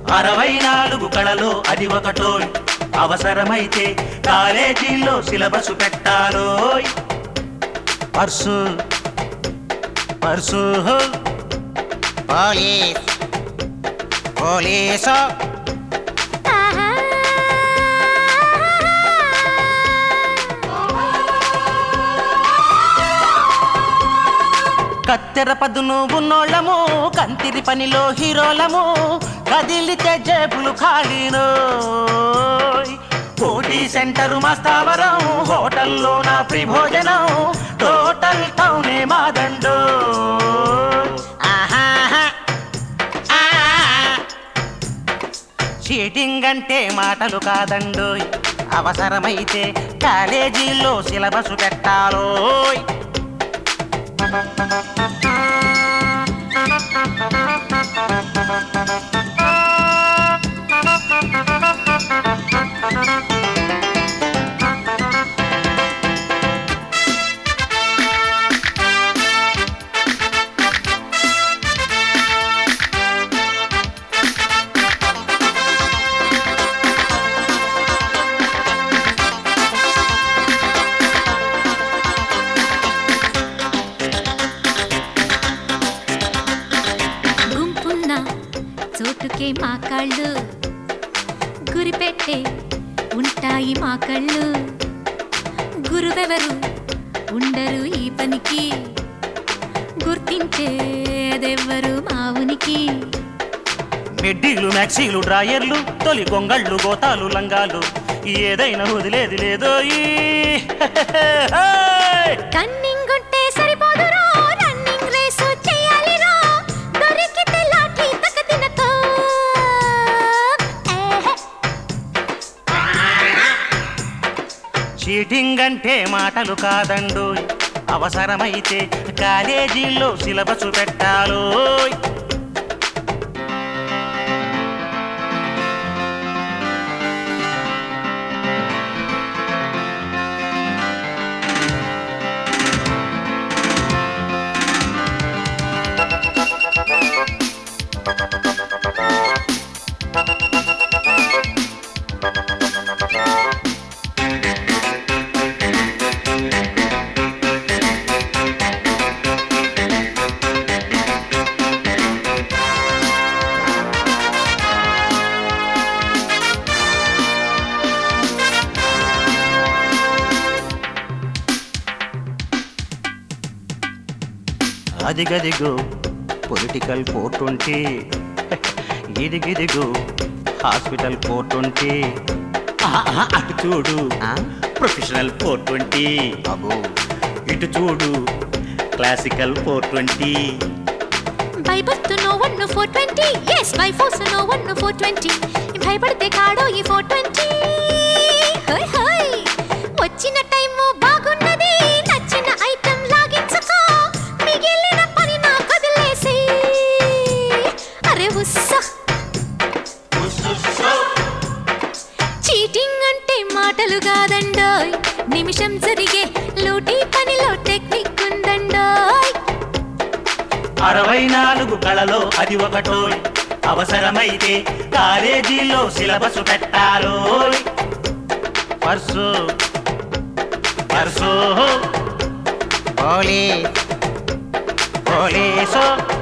అరవై నాలుగు కళలో అది ఒకటోయ్ అవసరమైతే కాలేజీల్లో సిలబస్ పెట్టాలోయ్ పర్సు పర్సు పోలీస్ పోలీసు కత్తెర పదును ఉన్నోళ్ళము కంతిరి పనిలో హీరోలము కదిలితే జేబులు ఖాళీనో కోటి సెంటర్ మస్తావరం హోటల్లో నా ప్రి భోజనం టోటల్ టౌనే మాదండో ఆహాహా. ఆ. చీటింగ్ అంటే మాటలు కాదండోయ్ అవసరమైతే కాలేజీల్లో సిలబస్ పెట్టాలోయ్ గుంపున్న చోటుకే మా కళ్ళు గురిపెట్టే ఉంటాయి మా కళ్ళు గురువెవరు ఉండరు ఈ పనికి గుర్తించేదెవ్వరు మా ఉనికి మిడ్డీలు మ్యాక్సీలు డ్రాయర్లు తొలి గొంగళ్ళు గోతాలు లంగాలు ఏదైనా వదిలేది లేదో ఈ టన్నింగ్ ఉంటే సరిపోదురో రన్నింగ్ రేసు చేయాలిరో దొరికితే లాఠీ తకదినతో ఏహే చీటింగ్ అంటే మాటలు కాదండోయ్ అవసరమైతే కాలేజీల్లో సిలబస్ పెట్టాలోయ్ అదిగదిగో పొలిటికల్ ఫోర్ ట్వంటీ ఇదిగిదిగో హాస్పిటల్ ఫోర్ ట్వంటీ అటు చూడు ఆ? ప్రొఫెషనల్ ఫోర్ ట్వంటీ అబ్బో ఇటు చూడు క్లాసికల్ ఫోర్ ట్వంటీ భయపడుతు no one four twenty yes by force no one four twenty భయపడితే కాడో ఈ ఫోర్ ట్వంటీ వచ్చిన టైము బాగున్నది నచ్చిన ఐటమ్ లాగించుకో మిగిలిన పని నా కదిలేసి అరే ఉస్సా చీటింగ్ అంటే మాటలు కాదండోయ్ నిమిషం జరిగే లూటీ పనిలో టెక్నిక్ ఉందండోయ్ అరవై నాలుగు కళలో అది ఒకటోయ్ అవసరమైతే కాలేజీలో సిలబస్ పెట్టాలోయ్ పర్సు పర్సు పోలీస్ పోలీసు